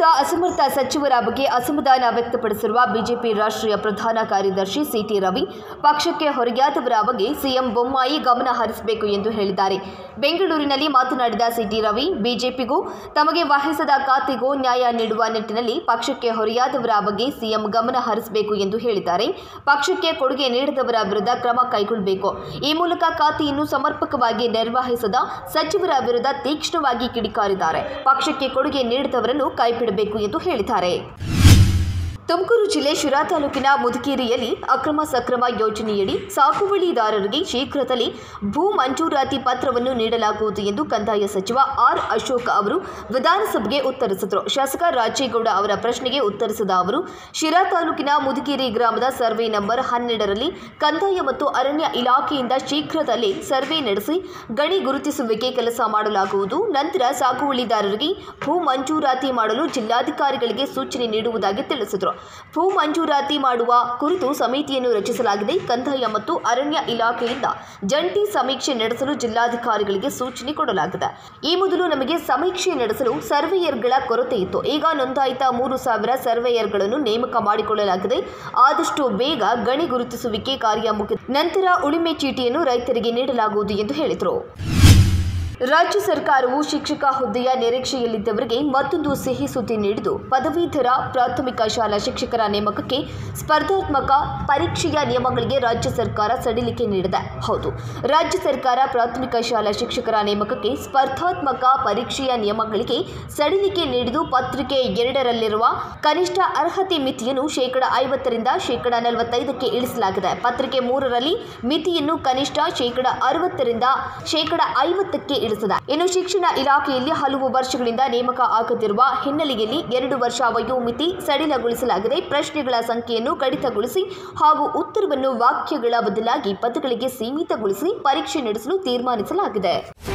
ರಾಜ್ಯದ ಅಸಮರ್ಥ ಸಚಿವರ ಬಗ್ಗೆ ಅಸಮಾಧಾನ ವ್ಯಕ್ತಪಡಿಸಿರುವ ಬಿಜೆಪಿ ರಾಷ್ಟ್ರೀಯ ಪ್ರಧಾನ ಕಾರ್ಯದರ್ಶಿ ಸಿಟಿ ರವಿ ಪಕ್ಷಕ್ಕೆ ಹೊರಗಾದವರ ಬಗ್ಗೆ ಸಿಎಂ ಬೊಮ್ಮಾಯಿ ಗಮನ ಹರಿಸಬೇಕು ಎಂದು ಹೇಳಿದ್ದಾರೆ ಬೆಂಗಳೂರಿನಲ್ಲಿ ಮಾತನಾಡಿದ ಸಿಟಿ ರವಿ ಬಿಜೆಪಿಗೂ ತಮಗೆ ವಹಿಸದ ಖಾತೆಗೂ ನ್ಯಾಯ ನೀಡುವ ನಿಟ್ಟಿನಲ್ಲಿ ಪಕ್ಷಕ್ಕೆ ಹೊರೆಯಾದವರ ಬಗ್ಗೆ ಸಿಎಂ ಗಮನ ಹರಿಸಬೇಕು ಎಂದು ಹೇಳಿದ್ದಾರೆ ಪಕ್ಷಕ್ಕೆ ಕೊಡುಗೆ ನೀಡದವರ ವಿರುದ್ಧ ಕ್ರಮ ಕೈಗೊಳ್ಳಬೇಕು ಈ ಮೂಲಕ ಖಾತೆಯನ್ನು ಸಮರ್ಪಕವಾಗಿ ನಿರ್ವಹಿಸದ ಸಚಿವರ ವಿರುದ್ಧ ತೀಕ್ಷ್ಣವಾಗಿ ಕಿಡಿಕಾರಿದ್ದಾರೆ ಪಕ್ಷಕ್ಕೆ ಕೊಡುಗೆ ನೀಡಿದವರನ್ನು ಕೈಬಿಡಬೇಕು ಎಂದು ಹೇಳಿದ್ದಾರೆ ತುಮಕೂರು ಜಿಲ್ಲೆ ಶಿರಾ ತಾಲೂಕಿನ ಮುದುಕೇರಿಯಲ್ಲಿ ಅಕ್ರಮ ಸಕ್ರಮ ಯೋಜನೆಯಡಿ ಸಾಗುವಳಿದಾರರಿಗೆ ಶೀಘ್ರದಲ್ಲಿ ಭೂ ಮಂಜೂರಾತಿ ಪತ್ರವನ್ನು ನೀಡಲಾಗುವುದು ಎಂದು ಕಂದಾಯ ಸಚಿವ ಆರ್ ಅಶೋಕ್ ಅವರು ವಿಧಾನಸಭೆಗೆ ಉತ್ತರಿಸಿದರು ಶಾಸಕ ರಾಜೇಗೌಡ ಅವರ ಪ್ರಶ್ನೆಗೆ ಉತ್ತರಿಸಿದ ಅವರು ಶಿರಾ ತಾಲೂಕಿನ ಮುದುಕೇರಿ ಗ್ರಾಮದ ಸರ್ವೆ ನಂಬರ್ ಹನ್ನೆರಡರಲ್ಲಿ ಕಂದಾಯ ಮತ್ತು ಅರಣ್ಯ ಇಲಾಖೆಯಿಂದ ಶೀಘ್ರದಲ್ಲೇ ಸರ್ವೆ ನಡೆಸಿ ಗಣಿ ಗುರುತಿಸುವಿಕೆ ಕೆಲಸ ಮಾಡಲಾಗುವುದು ನಂತರ ಸಾಗುವಳಿದಾರರಿಗೆ ಭೂ ಮಂಜೂರಾತಿ ಮಾಡಲು ಜಿಲ್ಲಾಧಿಕಾರಿಗಳಿಗೆ ಸೂಚನೆ ನೀಡುವುದಾಗಿ ತಿಳಿಸಿದರು ಭೂ ಮಂಜೂರಾತಿ ಮಾಡುವ ಕುರಿತು ಸಮಿತಿಯನ್ನು ರಚಿಸಲಾಗಿದೆ ಕಂದಾಯ ಮತ್ತು ಅರಣ್ಯ ಇಲಾಖೆಯಿಂದ ಜಂಟಿ ಸಮೀಕ್ಷೆ ನಡೆಸಲು ಜಿಲ್ಲಾಧಿಕಾರಿಗಳಿಗೆ ಸೂಚನೆ ಕೊಡಲಾಗಿದೆ ಈ ಮೊದಲು ನಮಗೆ ಸಮೀಕ್ಷೆ ನಡೆಸಲು ಸರ್ವೇಯರ್ಗಳ ಕೊರತೆ ಇತ್ತು ಈಗ ನೋಂದಾಯಿತ ಮೂರು ಸಾವಿರ ಸರ್ವೇಯರ್ಗಳನ್ನು ನೇಮಕ ಮಾಡಿಕೊಳ್ಳಲಾಗಿದೆ ಆದಷ್ಟು ಬೇಗ ಗಣಿ ಗುರುತಿಸುವಿಕೆ ಕಾರ್ಯ ಮುಗಿದ ನಂತರ ಉಳಿಮೆ ಚೀಟಿಯನ್ನು ರೈತರಿಗೆ ನೀಡಲಾಗುವುದು ಎಂದು ಹೇಳಿದರು ರಾಜ್ಯ ಸರ್ಕಾರವು ಶಿಕ್ಷಕ ಹುದ್ದೆಯ ನಿರೀಕ್ಷೆಯಲ್ಲಿದ್ದವರಿಗೆ ಮತ್ತೊಂದು ಸಿಹಿ ಸುದ್ದಿ ನೀಡಿದ್ದು ಪದವೀಧರ ಪ್ರಾಥಮಿಕ ಶಾಲಾ ಶಿಕ್ಷಕರ ನೇಮಕಕ್ಕೆ ಸ್ಪರ್ಧಾತ್ಮಕ ಪರೀಕ್ಷೆಯ ನಿಯಮಗಳಿಗೆ ರಾಜ್ಯ ಸರ್ಕಾರ ಸಡಿಲಿಕೆ ನೀಡಿದೆ ಹೌದು ರಾಜ್ಯ ಸರ್ಕಾರ ಪ್ರಾಥಮಿಕ ಶಾಲಾ ಶಿಕ್ಷಕರ ನೇಮಕಕ್ಕೆ ಸ್ಪರ್ಧಾತ್ಮಕ ಪರೀಕ್ಷೆಯ ನಿಯಮಗಳಿಗೆ ಸಡಿಲಿಕೆ ನೀಡಿದ್ದು ಪತ್ರಿಕೆ ಎರಡರಲ್ಲಿರುವ ಕನಿಷ್ಠ ಅರ್ಹತೆ ಮಿತಿಯನ್ನು ಶೇಕಡ ಐವತ್ತರಿಂದ ಶೇಕಡ ನಲವತ್ತೈದಕ್ಕೆ ಇಳಿಸಲಾಗಿದೆ ಪತ್ರಿಕೆ ಮೂರರಲ್ಲಿ ಮಿತಿಯನ್ನು ಕನಿಷ್ಠ ಶೇಕಡ ಅರವತ್ತರಿಂದ ಶೇಕಡ ಐವತ್ತಕ್ಕೆ ಇಳಿಸಿದೆ ಇನ್ನು ಶಿಕ್ಷಣ ಇಲಾಖೆಯಲ್ಲಿ ಹಲವು ವರ್ಷಗಳಿಂದ ನೇಮಕ ಆಗದಿರುವ ಹಿನ್ನೆಲೆಯಲ್ಲಿ ಎರಡು ವರ್ಷ ವಯೋಮಿತಿ ಸಡಿಲಗೊಳಿಸಲಾಗಿದೆ ಪ್ರಶ್ನೆಗಳ ಸಂಖ್ಯೆಯನ್ನು ಕಡಿತಗೊಳಿಸಿ ಹಾಗೂ ಉತ್ತರವನ್ನು ವಾಕ್ಯಗಳ ಬದಲಾಗಿ ಪದಗಳಿಗೆ ಸೀಮಿತಗೊಳಿಸಿ ಪರೀಕ್ಷೆ ನಡೆಸಲು ತೀರ್ಮಾನಿಸಲಾಗಿದೆ